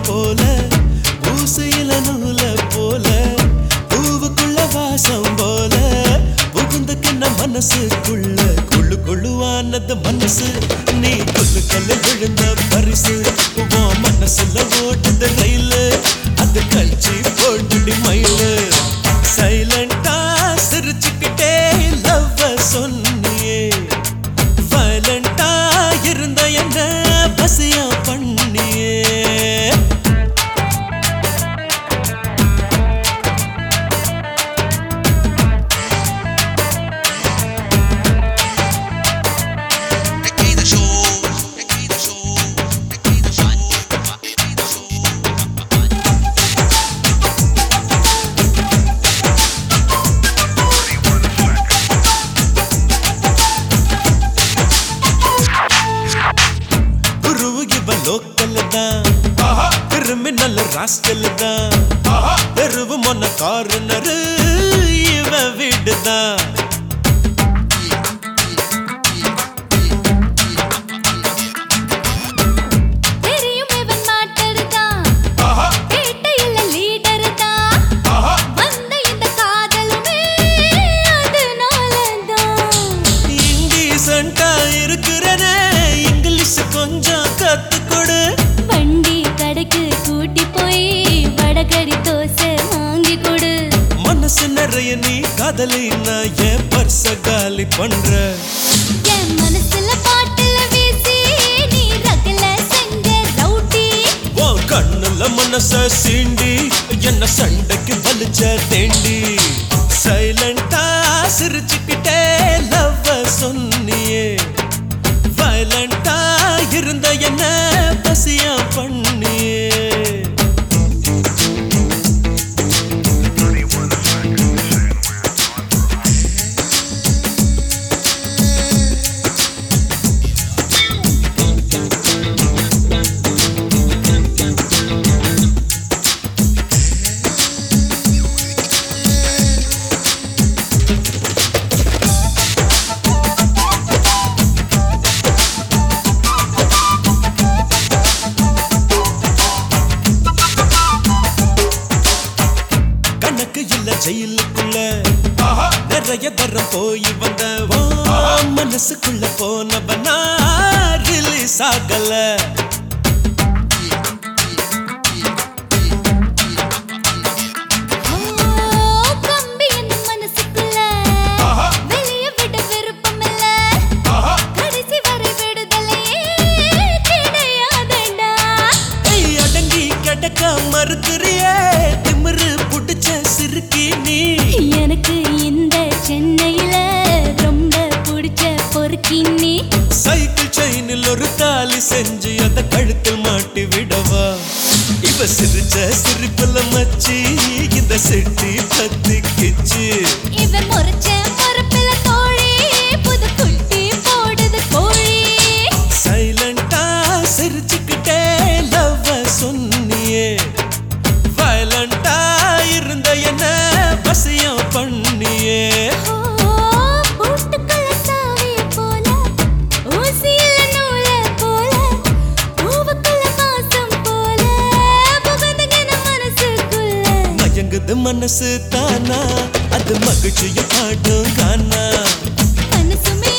போல ஊசையில நூல போல பூவுக்குள்ள வாசம் போல புகுந்த கிண்ண மனசுக்குள்ள குள்ளு கொள்ளுவானது மனசு நீ கொல்லு கல்லு விழுந்த பரிசு உன் மனசுல ஓட்டுது ரயிலு அது கழிச்சு போட்டுடி மயிலு சைலண்டா சிரிச்சுக்கிட்டே லவ் சொன்னியே வயலண்டா இருந்த என்ன பசியா பண்ணியே Aquí de show, aquí de show, aquí de show, aquí de show. குருவு இவ லோக்கல் தான் கிரிமினல் ராஸ்கல் தான் தெருவு மொன்ன காரணரு இவ வீடுதான் தெரியும் இவன் மாட்டர் தான் பேட்டையில லீடர் தான் வந்த இந்த காதலுமே அதனால தான் இண்டீசெண்டா இருக்கிறனே இங்கிலீஷ் கொஞ்சம் கத்துக்கொடு வண்டி கடைக்கு கூட்டி போய் வடகறி தோசை வாங்கி கொடு மனசு நிறைய நீ காதலி நான் என் பர்ச காலி பண்ற என் மனசுல பாட்டுல வீசி நீ ரகல செஞ்ச ரவுட்டி உன் கண்ணுல மனச சீண்டி என்ன சண்டைக்கு வலிச்ச தேண்டி சைலண்டா சிரிச்சுக்கிட்டே லவ் சொன்னியே வயலண்டா இருந்த என்ன பசியா பண்ணியே கணக்கு இல்ல ஜெயிலுக்குள்ள நிறைய தரம் போய் வந்த ஓ மனசுக்குள்ள போனவனா ரிலீஸ் ஆகல ஓ கம்பி என்ன மனசுக்குள்ள வெளிய விட விருப்பமில்ல கடைசி வரை விடுதலையே கிடையாதுடா ஏய், அடங்கி கிடக்க மறுக்கிறியே திமிரு புடிச்ச சிறுக்கி நீ எனக்கு இந்த சென்னையில ரொம்ப பிடிச்ச பொறுக்கி நீ சைக்கிள் செயினில் ஒரு தாலி செஞ்சு அந்த கழுத்தில் மாட்டி விடவா இவ சிரிச்ச சிரிப்புல மச்சி இந்த செட்டி பத்தி கிச்சு இவன் முறைச்ச முறப்பில கோழி புது குட்டி போடுது கோழி சைலண்டா சிரிச்சுக்கிட்டே லவ் சொன்னியே வயலண்டா இருந்த என்ன பசியம் பண்ணியே ஓ பூட்டுக்குள்ள சாவிய போல ஊசியில நூல போல பூவுக்குள்ள வாசம் போல புகுந்துகின மனசுக்குள்ள மயங்குது மனசு தானா அது மகிழ்ச்சிய பாடும் கானா மனசுமே